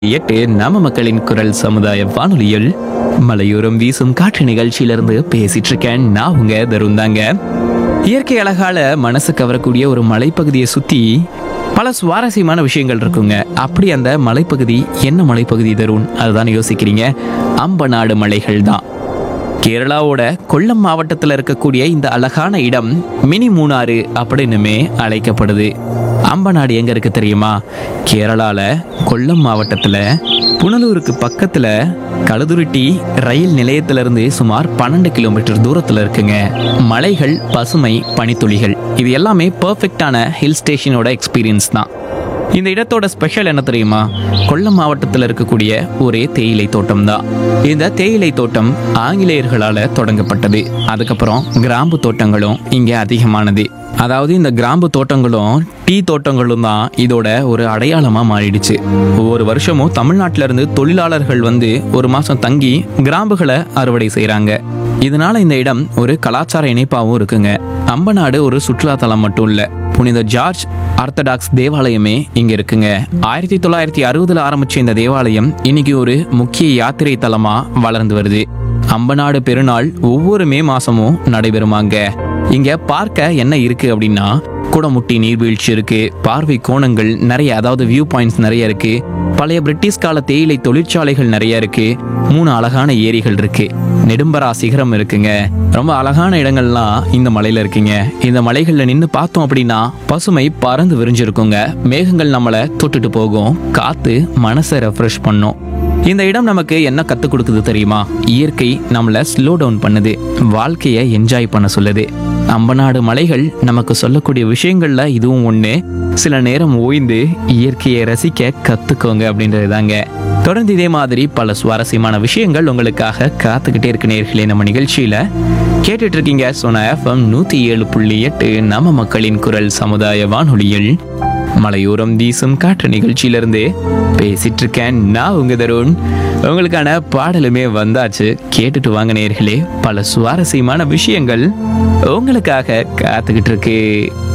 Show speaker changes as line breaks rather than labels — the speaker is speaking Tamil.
எட்டு நம்ம மக்களின் குரல் சமுதாய வானொலியில் மலையோரம் வீசும் காற்று நிகழ்ச்சியிலிருந்து பேசிட்டு இருக்கேன் நான் உங்க தருந்தாங்க இயற்கை அழகால மனசு கவரக்கூடிய ஒரு மலைப்பகுதியை சுத்தி பல சுவாரஸ்யமான விஷயங்கள் இருக்குங்க அப்படி அந்த மலைப்பகுதி என்ன மலைப்பகுதி தருண் அதுதான் யோசிக்கிறீங்க அம்பநாடு மலைகள் தான் கேரளாவோட கொல்லம் மாவட்டத்தில் இருக்கக்கூடிய இந்த அழகான இடம் மினி மூணாறு அப்படின்னுமே அழைக்கப்படுது அம்பநாடு எங்க இருக்கு தெரியுமா கேரளால கொல்லம் மாவட்டத்துல புனலூருக்கு பக்கத்துல கழுதுருட்டி ரயில் நிலையத்திலிருந்து சுமார் பன்னெண்டு கிலோமீட்டர் தூரத்துல இருக்குங்க மலைகள் பசுமை பனித்துளிகள் இது எல்லாமே பெர்ஃபெக்டான ஹில் ஸ்டேஷனோட எக்ஸ்பீரியன்ஸ் தான் இந்த இடத்தோட ஸ்பெஷல் என்ன தெரியுமா கொல்லம் மாவட்டத்தில் இருக்கக்கூடிய ஒரே தேயிலை தோட்டம் தான் இந்த தேயிலை தோட்டம் ஆங்கிலேயர்களால தொடங்கப்பட்டது அதுக்கப்புறம் கிராம்பு தோட்டங்களும் இங்கே அதிகமானது அதாவது இந்த கிராம்பு தோட்டங்களும் டீ தோட்டங்களும் தான் இதோட ஒரு அடையாளமா மாறிடுச்சு ஒவ்வொரு வருஷமும் தமிழ்நாட்டில இருந்து தொழிலாளர்கள் வந்து ஒரு மாசம் தங்கி கிராம்புகளை அறுவடை செய்றாங்க இதனால இந்த இடம் ஒரு கலாச்சார இணைப்பாகவும் இருக்குங்க அம்பநாடு ஒரு சுற்றுலா தலம் மட்டும் இல்ல புனித ஜார்ஜ் ஆர்த்தடாக்ஸ் தேவாலயமே இங்க இருக்குங்க ஆயிரத்தி தொள்ளாயிரத்தி அறுபதுல ஆரம்பிச்ச இந்த தேவாலயம் இன்னைக்கு ஒரு முக்கிய யாத்திரை தலமா வளர்ந்து வருது அம்பநாடு பெருநாள் ஒவ்வொரு மே மாசமும் நடைபெறுமாங்க இங்க பார்க்க என்ன இருக்கு அப்படின்னா குடமுட்டி நீர்வீழ்ச்சி இருக்கு பார்வை கோணங்கள் நிறைய அதாவது வியூ பாயிண்ட்ஸ் நிறைய இருக்கு பழைய பிரிட்டிஷ் கால தேயிலை தொழிற்சாலைகள் நிறைய இருக்கு மூணு அழகான ஏரிகள் இருக்கு நெடும்பரா சிகரம் இருக்குங்க ரொம்ப அழகான இடங்கள்லாம் இந்த மலையில இருக்குங்க இந்த மலைகள்ல நின்று பார்த்தோம் அப்படின்னா பசுமை பறந்து விரிஞ்சிருக்குங்க மேகங்கள் நம்மளை தொட்டுட்டு போகும் காத்து மனசை ரெஃப்ரெஷ் பண்ணும் இந்த இடம் நமக்கு என்ன கற்றுக் கொடுக்குது தெரியுமா இயற்கை நம்மளை ஸ்லோ டவுன் பண்ணுது வாழ்க்கையை என்ஜாய் பண்ண சொல்லுது அம்பநாடு மலைகள் நமக்கு சொல்லக்கூடிய விஷயங்கள்ல இதுவும் ஒன்று சில நேரம் ஓய்ந்து இயற்கையை ரசிக்க கற்றுக்கோங்க அப்படின்றது தாங்க தொடர்ந்து இதே மாதிரி பல சுவாரஸ்யமான விஷயங்கள் உங்களுக்காக காத்துக்கிட்டே இருக்கு நேர்களே நம்ம நிகழ்ச்சியில கேட்டுட்டு இருக்கீங்க சோனா எஃப்எம் நூத்தி ஏழு புள்ளி எட்டு நம்ம மக்களின் குரல் சமுதாய வானொலியில் மலையோரம் வீசும் காற்று நிகழ்ச்சியிலிருந்து பேசிட்டு இருக்கேன் நான் உங்க தருண் உங்களுக்கான பாடலுமே வந்தாச்சு கேட்டுட்டு வாங்க நேர்களே பல சுவாரஸ்யமான விஷயங்கள் உங்களுக்காக காத்துக்கிட்டு இருக்கு